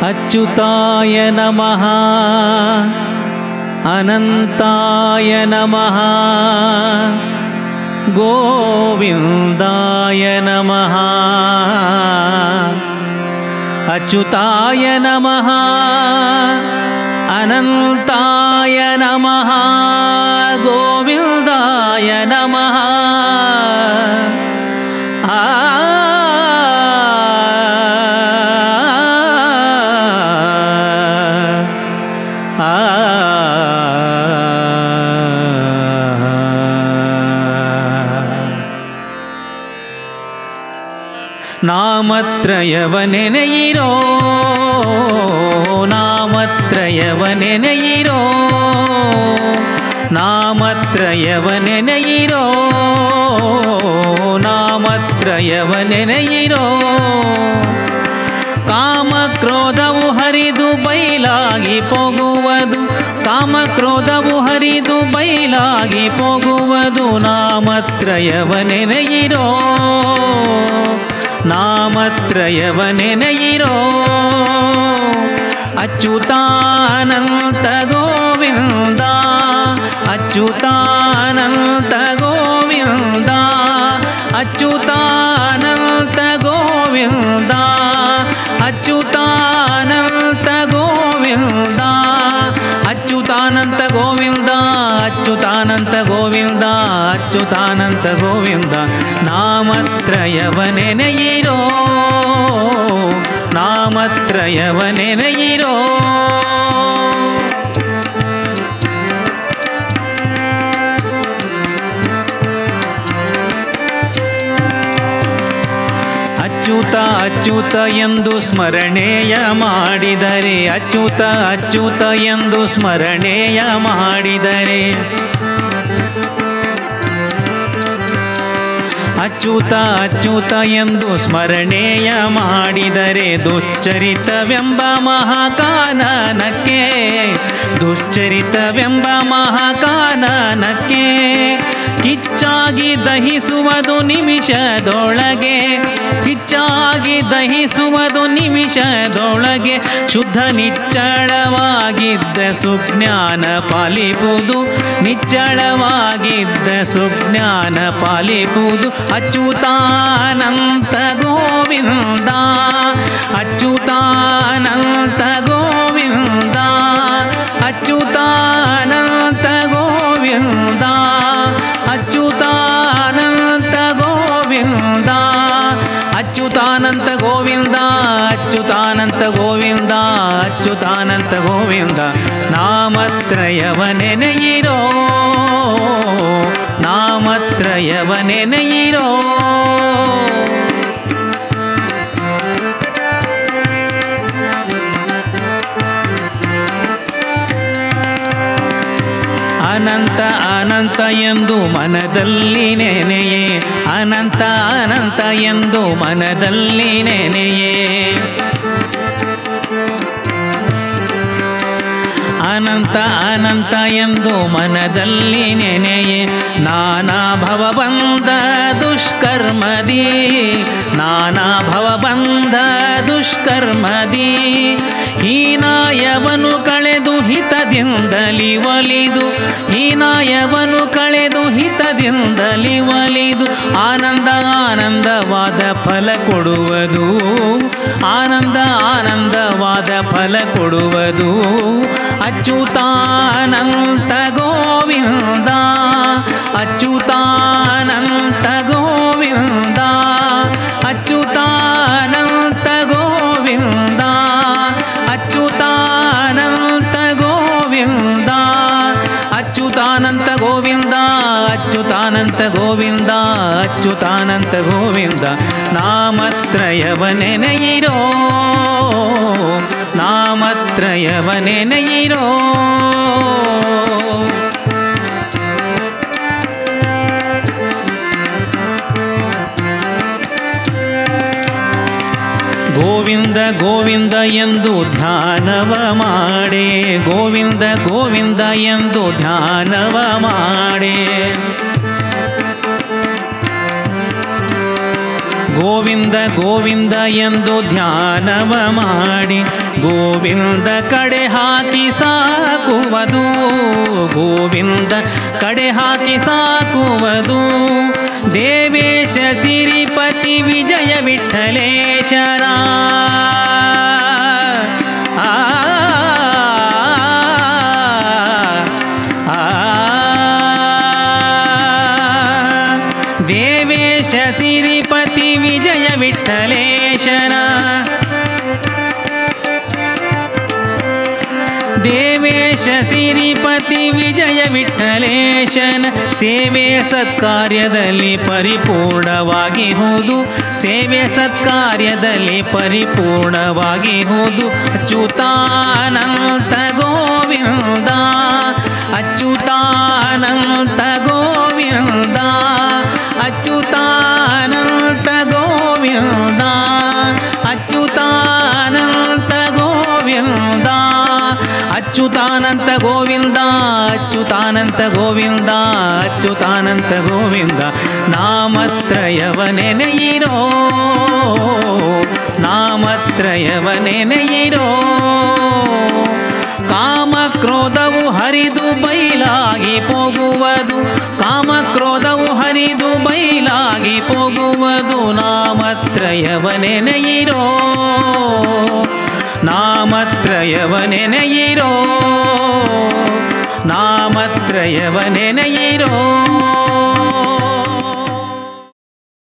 अच्युताय नमः अनन्ताय नमः गोविन्दाय नमः अच्युताय नमः अनन्ताय नमः गोविन्दाय नमः आ ನಾಮತ್ರಯವನೆನೆಯಿರೋ ನಾಮತ್ರಯವನೆನೆಯಿರೋ ನಾಮತ್ರಯವನೆನೆಯಿರೋ ನಾಮತ್ರಯವನೆನೆಯಿರೋ ಕಾಮಕ್ರೋಧವು ಹರಿದು ಬೈಲಾಗಿ ಹೋಗುವುದು ಕಾಮಕ್ರೋಧವು ಹರಿದು ಬೈಲಾಗಿ ಹೋಗುವುದು ನಾಮತ್ರಯವನೆನೆಯಿರೋ ನಾಮತ್ರಯವನೆನೆಯಿರೋ ಅಚ್ಯುತಾನಂತ ಗೋವಿಂದ ಅಚ್ಯುತಾನಂತ ಗೋವಿಂದ ಅಚ್ಯುತಾನಂತ ಗೋವಿಂದ ಅಚ್ಯುತಾನಂತ ಗೋವಿಂದ ಅಚ್ಯುತಾನಂತ ಗೋವಿಂದ ಅಚ್ಯುತಾನಂತ ಗೋವಿಂದ ಅಚ್ಯುತಾನಂತ ಗೋವಿಂದ ನಾಮತ್ರಯವನೆನೆಯಿರೋ ನಾಮತ್ರಯವನೆನೆಯಿರೋ ಅಚ್ಯುತ ಅಚ್ಯುತ ಎಂದು ಸ್ಮರಣೆಯ ಮಾಡಿದರೆ ಅಚ್ಯುತ ಅಚ್ಯುತ ಎಂದು ಸ್ಮರಣೆಯ ಮಾಡಿದರೆ ಅಚ್ಯುತ ಅಚ್ಯುತ ಎಂದು ಸ್ಮರಣೆಯ ಮಾಡಿದರೆ ದುಶ್ಚರಿತವೆಂಬ ಮಹಾಕಾನನಕ್ಕೆ ದುಶ್ಚರಿತವೆಂಬ ಮಹಾಕಾನನಕ್ಕೆ ಕಿಚ್ಚಾಗಿ ದಹಿಸುವುದು ನಿಮಿಷದೊಳಗೆ ಕಿಚ್ಚಾಗಿ ದಹಿಸುವುದು ನಿಮಿಷದೊಳಗೆ ಶುದ್ಧ ನಿಚ್ಚಳವಾಗಿದ್ದ ಸುಜ್ಞಾನ ಪಾಲಿಪುದು ನಿಚ್ಚಳವಾಗಿದ್ದ ಸುಜ್ಞಾನ ಪಾಲಿಪುದು ಅಚ್ಯುತಾನಂತ ಗೋವಿಂದ ಅಚ್ಯುತಾನಂತ ಗೋವಿಂದ ಅಚ್ಯುತಾನಂತ ಗೋವಿಂದ ಅಚ್ಯುತಾನಂತ ಗೋವಿಂದ ಅಚ್ಯುತಾನಂತ ಗೋವಿಂದ ಅಚ್ಯುತಾನಂತ ಗೋವಿಂದ ಅಚ್ಯುತಾನಂತ ಗೋವಿಂದ ನಾಮತ್ರಯವನೆನೆಯಿರೋ ನಾಮತ್ರಯವನೆನೆಯಿರೋ ಅನಂತ ಅನಂತ ಎಂದು ಮನದಲ್ಲಿ ನೆನೆಯೇ ಅನಂತ ಅನಂತ ಎಂದು ಮನದಲ್ಲಿ ನೆನೆಯೇ ಅನಂತ ಅನಂತ ಎಂದು ಮನದಲ್ಲಿ ನೆನೆಯೇ ನಾನಾ ಭವಬಂಧ ದುಷ್ಕರ್ಮದಿ ನಾನಾ ಭವಬಂಧ ದುಷ್ಕರ್ಮದಿ ಹೀನಾಯವನು ಕಳೆದು ಹಿತದಿಂದಲಿ ಒಲಿದು ಹೀನಾಯವನು ಕಳೆದು ಹಿತದಿಂದಲಿ ಒಲಿದು ಆನಂದ ಆನಂದವಾದ ಫಲ ಕೊಡುವುದು ಆನಂದ ಆನಂದವಾದ ಫಲ ಕೊಡುವುದು ಅಚ್ಯುತಾನಂತ ಗೋವಿಂದ ಅಚ್ಯುತಾನಂತ ಗೋವಿಂದ ಅಚ್ಯುತಾನಂತ ಗೋವಿಂದ ಅಚ್ಯುತಾನಂತ ಗೋವಿಂದ ಅಚ್ಯುತಾನಂತ ಗೋವಿಂದ ಅಚ್ಯುತಾನಂತ ಗೋವಿಂದ ಅಚ್ಯುತಾನಂತ ಗೋವಿಂದ ನಾಮತ್ರಯವನೆನೆಯಿರೋ ನಾಮತ್ರಯವನೆನೆಯಿರೋ ಗೋವಿಂದ ಗೋವಿಂದ ಎಂದು ಧ್ಯಾನವ ಮಾಡೆ ಗೋವಿಂದ ಗೋವಿಂದ ಎಂದು ಧ್ಯಾನವ ಮಾಡೆ ಗೋವಿಂದ ಗೋವಿಂದ ಎಂದು ಧ್ಯಾನವ ಮಾಡಿ ಗೋವಿಂದ ಕಡೆ ಹಾಕಿ ಸಾಕುವುದು ಗೋವಿಂದ ಕಡೆ ಹಾಕಿ ಸಾಕುವುದು ದೇವೇಶ ಸಿರಿಪತಿ ವಿಜಯ ವಿಠಲೇಶರ ಆ ಆ ದೇವೇಶ ಸಿರಿಪತಿ ವಿಜಯ ವಿಠಲೇಶನ ದೇವೇಶ ಸಿರಿಪತಿ ವಿಜಯ ವಿಠಲೇಶನ ಸೇವೆ ಸತ್ಕಾರ್ಯದಲ್ಲಿ ಪರಿಪೂರ್ಣವಾಗಿ ಹೋದು ಸೇವೆ ಸತ್ಕಾರ್ಯದಲ್ಲಿ ಪರಿಪೂರ್ಣವಾಗಿ ಹೋದು ಅಚ್ಯುತಾನಂತ ಗೋವಿಂದ ಅಚ್ಯುತಾನಂತ ಗೋವಿಂದ ಅಚ್ಯುತಾನಂತ ಗೋವಿಂದ ಅಚ್ಯುತಾನಂತ ಗೋವಿಂದ ಅಚ್ಯುತಾನಂತ ಗೋವಿಂದ ಅಚ್ಯುತಾನಂತ ಗೋವಿಂದ ಅಚ್ಯುತಾನಂತ ಗೋವಿಂದ ನಾಮತ್ರಯವ ನೆನೆಯಿರೋ ನಾಮತ್ರಯವ ನೆನೆಯಿರೋ ಕಾಮ ಕ್ರೋಧವು ಹರಿದು ಬೈಲಾಗಿ ಹೋಗುವುದು ಕಾಮ ಕ್ರೋಧವು ಹರಿದು ಬೈಲಾಗಿ ಹೋಗುವುದು ನಾಮತ್ರಯವ ನೆನೆಯಿರೋ ನಾಮತ್ರಯವ ನೆನೆಯಿರೋ ನಾಮತ್ರಯವ ನೆನೆಯಿರೋ